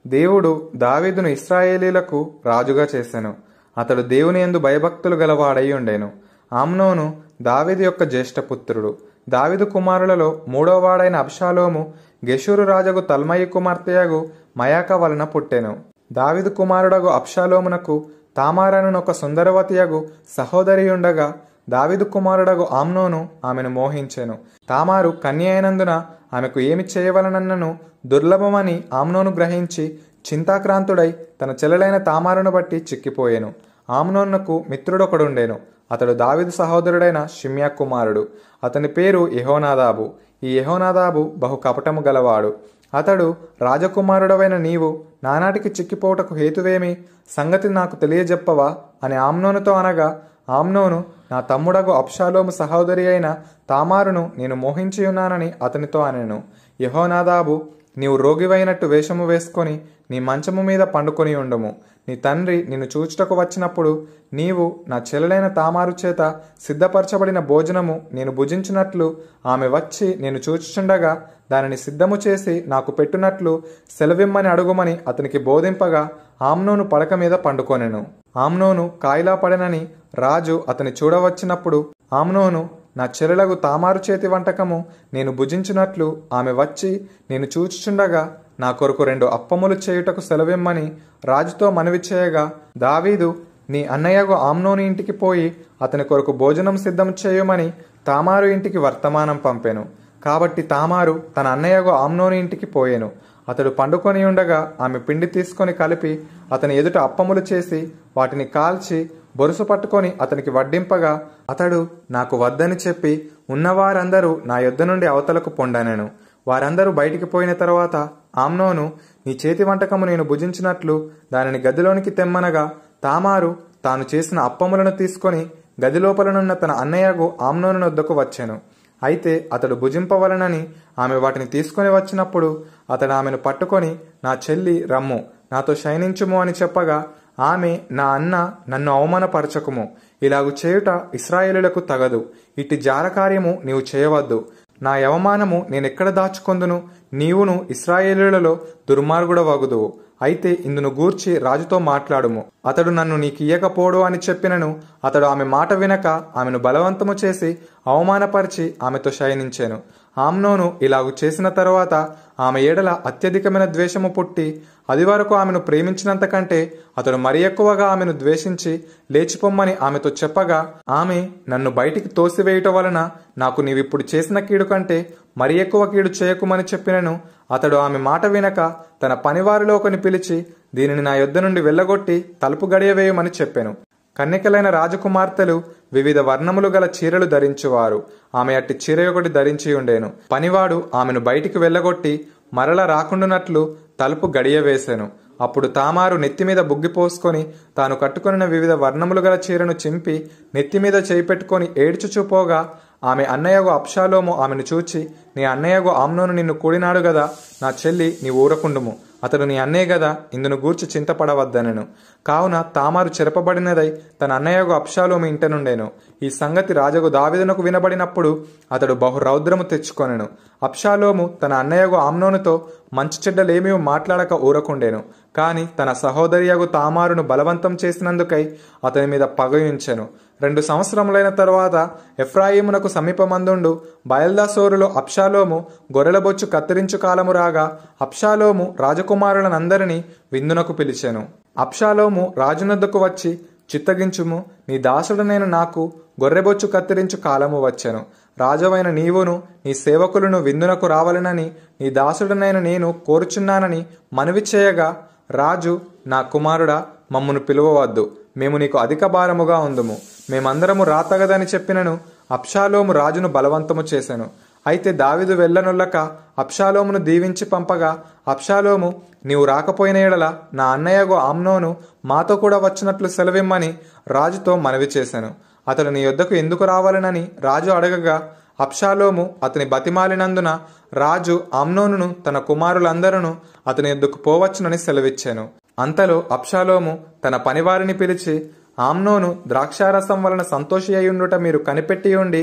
దేవుడు దావీదును ఇస్రాయేలీలకు రాజుగా చేసెను అతడు దేవుని యందు భయభక్తులు గలవాడై ఉండెను ఆమ్నోను దావీదు యొక్క జ్యేష్ఠపుత్రుడు దావీదు కుమారులలో మూడోవాడైన అబ్షాలోము గెషూరు రాజగు తల్మయి కుమార్తెయగు మయాక వలన పుట్టెను దావీదు కుమారుడగు అబ్షాలోమునకు తామారను ఒక సుందరవతియగు సహోదరి ఉండగా దావీదు కుమారుడగు ఆమ్నోను ఆమెను మోహించెను తామారు కన్య అయినందున ఆమెకు ఏమి చేయవలనన్నను దుర్లభమని ఆమ్నోను గ్రహించి చింతాక్రాంతుడై తన చెల్లెలైన తామారును బట్టి చిక్కిపోయెను ఆమ్నోనుకు మిత్రుడొకడుండెను అతడు దావిదు సహోదరుడైన షిమ్యా కుమారుడు అతని పేరు యెహోనాదాబు ఈ యెహోనాదాబు బహు కపటము గలవాడు అతడు రాజకుమారుడవైన నీవు నానాటికి చిక్కిపోవుటకు హేతువేమి సంగతి నాకు తెలియజెప్పవా అని ఆమ్నోనుతో అనగా ఆమ్నోను నా తమ్ముడగు అప్షాలోము సహోదరి అయిన తామారును నేను మోహించి ఉన్నానని అతనితో అనెను యహోనాదాబు నీవు రోగివైనట్టు వేషము వేసుకొని నీ మంచము మీద పండుకొని ఉండుము నీ తండ్రి నిన్ను చూచుటకు వచ్చినప్పుడు నీవు నా చెల్లెలైన తామారు చేత సిద్ధపరచబడిన భోజనము నేను భుజించినట్లు ఆమె వచ్చి నేను చూచుచుండగా దానిని సిద్ధము చేసి నాకు పెట్టునట్లు సెలవిమ్మని అడుగుమని అతనికి బోధింపగా ఆమ్నోను పడక మీద పండుకొనెను ఆమ్నోను కాయిలా పడెనని రాజు అతని చూడవచ్చినప్పుడు ఆమ్నోను నా చెల్లెలకు తామారు చేతి వంటకము నేను భుజించినట్లు ఆమె వచ్చి నేను చూచుచుండగా నా కొరకు రెండు అప్పములు చేయుటకు సెలవిమ్మని రాజుతో మనవి చేయగా దావీదు నీ అన్నయ్యకు ఆమ్నోని ఇంటికి పోయి అతని కొరకు భోజనం సిద్ధం చేయమని తామారు ఇంటికి వర్తమానం పంపెను కాబట్టి తామారు తన అన్నయ్యకు ఆమ్నోని ఇంటికి పోయెను అతడు పండుకొని ఉండగా ఆమె పిండి తీసుకొని కలిపి అతని ఎదుట అప్పములు చేసి వాటిని కాల్చి బొరుసు పట్టుకొని అతనికి వడ్డింపగా అతడు నాకు వద్దని చెప్పి ఉన్నవారందరూ నా యొద్ద నుండి అవతలకు పొండనెను వారందరూ బయటికి పోయిన తర్వాత ఆమ్నోను నీ చేతి వంటకము నేను భుజించినట్లు దానిని గదిలోనికి తెమ్మనగా తామారు తాను చేసిన అప్పములను తీసుకొని గది లోపలనున్న తన అన్నయ్యకు ఆమ్నోను వద్దకు వచ్చాను అయితే అతడు భుజింపవలనని ఆమె వాటిని తీసుకొని వచ్చినప్పుడు అతడు ఆమెను పట్టుకొని నా చెల్లి రమ్ము నాతో శయనించుము అని చెప్పగా ఆమె నా అన్న నన్ను అవమానపరచకుము ఇలాగు చేయుట ఇస్రాయేలులకు తగదు ఇట్టి జారకార్యము నీవు చేయవద్దు నా యవమానము నేనెక్కడ దాచుకొందును నీవును ఇస్రాయేలులలో దుర్మార్గుడవగుదువు అయితే ఇందును గూర్చి రాజుతో మాట్లాడుము అతడు నన్ను నీకియ్యకపోడు అని చెప్పినను అతడు ఆమె మాట వినక ఆమెను బలవంతము చేసి అవమానపరిచి ఆమెతో శయనించాను ఆమ్నోను ఇలాగు చేసిన తరువాత ఆమె ఏడల అత్యధికమైన ద్వేషము పుట్టి అది వరకు ఆమెను ప్రేమించినంత కంటే అతడు మరి ఎక్కువగా ఆమెను ద్వేషించి లేచిపోమ్మని ఆమెతో చెప్పగా ఆమె నన్ను బయటికి తోసివేయుట వలన నాకు నీవిప్పుడు చేసిన కీడు కంటే మరి ఎక్కువ కీడు చేయకుమని చెప్పినను అతడు ఆమె మాట వినక తన పనివారిలో ఒకని పిలిచి దీనిని నా యొద్ద నుండి వెళ్ళగొట్టి తలుపు గడియవేయమని చెప్పాను కన్యకలైన రాజకుమార్తెలు వివిధ వర్ణములు గల చీరలు ధరించువారు ఆమె అట్టి చీర ఒకటి ధరించి ఉండేను పనివాడు ఆమెను బయటికి వెళ్ళగొట్టి మరల రాకుండునట్లు తలుపు గడియ వేశాను అప్పుడు తామారు నెత్తిమీద బుగ్గి పోసుకొని తాను కట్టుకొనిన వివిధ వర్ణములు గల చీరను చింపి నెత్తిమీద చేయి పెట్టుకొని ఏడ్చుచుపోగా ఆమె అన్నయ్యగు అప్షాలోము ఆమెను చూచి నీ అన్నయ్యగు ఆమ్నోను నిన్ను కూడినాడు గదా నా చెల్లి నీ ఊరకుండుము అతడు నీ అన్నే గదా ఇందును గూర్చి చింతపడవద్దనెను కావున తామారు చెరపబడినదై తన అన్నయ్యగు అప్షాలోము ఇంటనుండెను ఈ సంగతి రాజగు దావిదనకు వినబడినప్పుడు అతడు బహు రౌద్రము తెచ్చుకొనెను అప్షాలోము తన అన్నయ్యగు ఆమ్నోనుతో మంచి చెడ్డలేమీ మాట్లాడక ఊరకుండెను కాని తన సహోదరియగు తామారును బలవంతం చేసినందుకై అతని మీద పగయుంచెను రెండు సంవత్సరములైన తరువాత ఎఫ్రాయిమునకు సమీపమందుండు బయల్దాసోరులో అప్షాలోము గొర్రెలబొచ్చు కత్తిరించు కాలము రాగా అప్షాలోము రాజకుమారులనందరినీ విందునకు పిలిచెను అప్షాలోము రాజునద్దకు వచ్చి చిత్తగించుము నీ దాసుడనైన నాకు గొర్రెబొచ్చు కత్తిరించు కాలము వచ్చెను రాజవైన నీవును నీ సేవకులను విందునకు రావాలనని నీ దాసుడనైన నేను కోరుచున్నానని మనవి చేయగా రాజు నా కుమారుడా మమ్మను పిలువవద్దు మేము నీకు అధిక భారముగా ఉందుము మేమందరము రాతగదని చెప్పినను అప్షాలోము రాజును బలవంతము చేశాను అయితే దావిదు వెళ్ళనుల్లక అప్షాలోమును దీవించి పంపగా అప్షాలోము నీవు రాకపోయిన ఎడల నా అన్నయ్యగు ఆమ్నోను మాతో కూడా వచ్చినట్లు సెలవిమ్మని రాజుతో మనవి చేశాను అతడు నీ యొద్దకు ఎందుకు రావాలనని రాజు అడగగా అప్షాలోము అతని బతిమాలినందున రాజు ఆమ్నోనును తన కుమారులందరూ అతని యొద్దకు పోవచ్చునని సెలవిచ్చాను అంతలో అప్షాలోము తన పనివారిని పిలిచి ఆమ్నోను ద్రాక్షారసం వలన సంతోషి అయ్యుండుట మీరు కనిపెట్టి ఉండి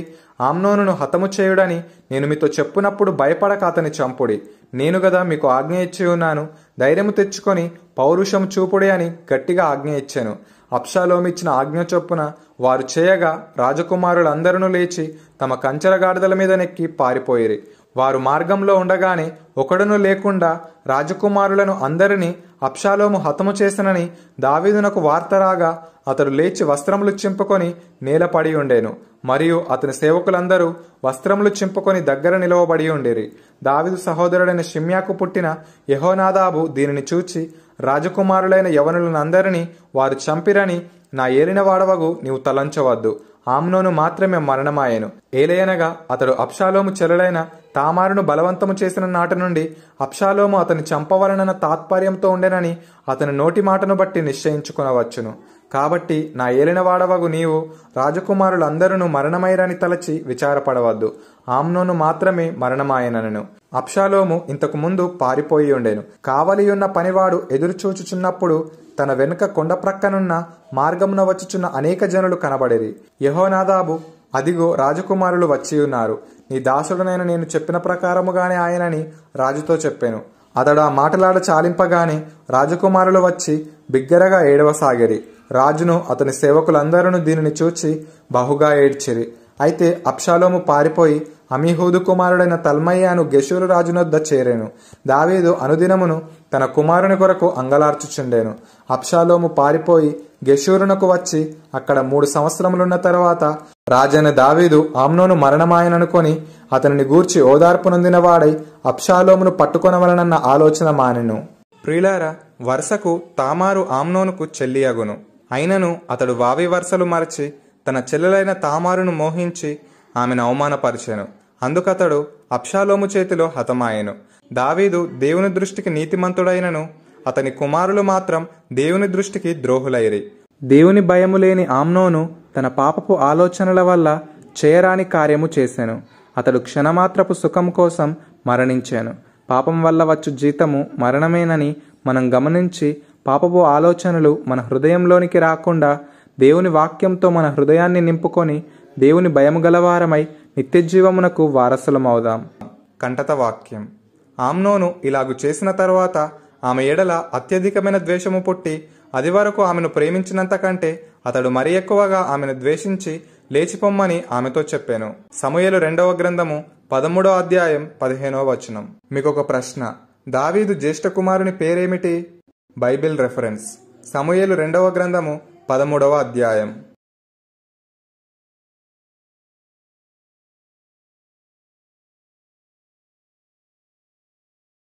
ఆమ్నోనును హతము చేయుడని నేను మీతో చెప్పునప్పుడు భయపడక అతని చంపుడి నేను గదా మీకు ఆజ్ఞ ఇచ్చి ఉన్నాను ధైర్యము తెచ్చుకొని పౌరుషం చూపుడే అని గట్టిగా ఆజ్ఞ ఇచ్చాను అప్షాలోమిచ్చిన ఆజ్ఞ చొప్పున వారు చేయగా రాజకుమారులందరూ లేచి తమ కంచెల గాడిదల మీద నెక్కి పారిపోయిరి వారు మార్గంలో ఉండగానే ఒకడును లేకుండా రాజకుమారులను అందరినీ అప్షాలోము హతము చేసనని దావీదునకు వార్త రాగా అతడు లేచి వస్త్రములు చింపుకొని నేలపడి ఉండేను మరియు అతని సేవకులందరూ వస్త్రములు చింపుకొని దగ్గర నిలవబడి ఉండేరి దావిదు సహోదరుడైన షిమ్యాకు పుట్టిన యహోనాదాబు దీనిని చూచి రాజకుమారులైన యవనులనందరినీ వారు చంపిరని నా ఏలిన వాడవగు నీవు తలంచవద్దు ఆమ్నోను మాత్రమే మరణమాయెను ఏలయనగా అతడు అప్షాలోము చెల్లెలైన తామారును బలవంతము చేసిన నాటి నుండి అప్షాలోము అతని చంపవలనన్న తాత్పర్యంతో ఉండెనని అతని నోటి మాటను బట్టి నిశ్చయించుకునవచ్చును కాబట్టి నా ఏలిన వాడవగు నీవు రాజకుమారులందరూ మరణమైరని తలచి విచారపడవద్దు ఆమ్నోను మాత్రమే మరణమాయనను అప్షాలోము ఇంతకు ముందు పారిపోయి ఉండెను కావలియున్న పనివాడు ఎదురుచూచుచున్నప్పుడు తన వెనుక కొండ ప్రక్కనున్న మార్గమున వచ్చుచున్న అనేక జనులు కనబడిరి యహోనాదాబు అదిగో రాజకుమారులు వచ్చి ఉన్నారు నీ దాసుడనైన నేను చెప్పిన ప్రకారముగానే ఆయనని రాజుతో చెప్పాను అతడు ఆ మాటలాడ చాలింపగానే రాజకుమారులు వచ్చి బిగ్గరగా ఏడవసాగిరి రాజును అతని సేవకులందరూ దీనిని చూచి బహుగా ఏడ్చిరి అయితే అప్షాలోము పారిపోయి అమీహూదు కుమారుడైన తల్మయ్యను గెషూరు రాజునొద్ద చేరెను దావీదు అనుదినమును తన కుమారుని కొరకు అంగలార్చుచుండెను అప్షాలోము పారిపోయి గెషూరునకు వచ్చి అక్కడ మూడు సంవత్సరములున్న తర్వాత రాజైన దావీదు ఆమ్నోను మరణమాయననుకొని అతనిని గూర్చి ఓదార్పు నొందిన వాడై అప్షాలోమును పట్టుకొనవలనన్న ఆలోచన మానెను ప్రియులారా వరుసకు తామారు ఆమ్నోనుకు చెల్లియగును అయినను అతడు వావి వరుసలు మరచి తన చెల్లెలైన తామారును మోహించి ఆమెను అవమానపరిచెను అందుకతడు అప్షాలోము చేతిలో హతమాయెను దావీదు దేవుని దృష్టికి నీతిమంతుడైనను అతని కుమారులు మాత్రం దేవుని దృష్టికి ద్రోహులైరి దేవుని భయము లేని ఆమ్నోను తన పాపపు ఆలోచనల వల్ల చేయరాని కార్యము చేశాను అతడు క్షణమాత్రపు సుఖం కోసం మరణించాను పాపం వల్ల వచ్చు జీతము మరణమేనని మనం గమనించి పాపపు ఆలోచనలు మన హృదయంలోనికి రాకుండా దేవుని వాక్యంతో మన హృదయాన్ని నింపుకొని దేవుని భయము గలవారమై నిత్యజీవమునకు వారసులమవుదాం కంటత వాక్యం ఆమ్నోను ఇలాగు చేసిన తరువాత ఆమె ఎడల అత్యధికమైన ద్వేషము పుట్టి అది వరకు ఆమెను ప్రేమించినంత కంటే అతడు మరి ఎక్కువగా ఆమెను ద్వేషించి లేచిపొమ్మని ఆమెతో చెప్పాను సమయలు రెండవ గ్రంథము పదమూడో అధ్యాయం పదిహేనవ వచనం మీకు ఒక ప్రశ్న దావీదు జ్యేష్ఠ కుమారుని పేరేమిటి బైబిల్ రెఫరెన్స్ సమూయేలు రెండవ గ్రంథము పదమూడవ అధ్యాయం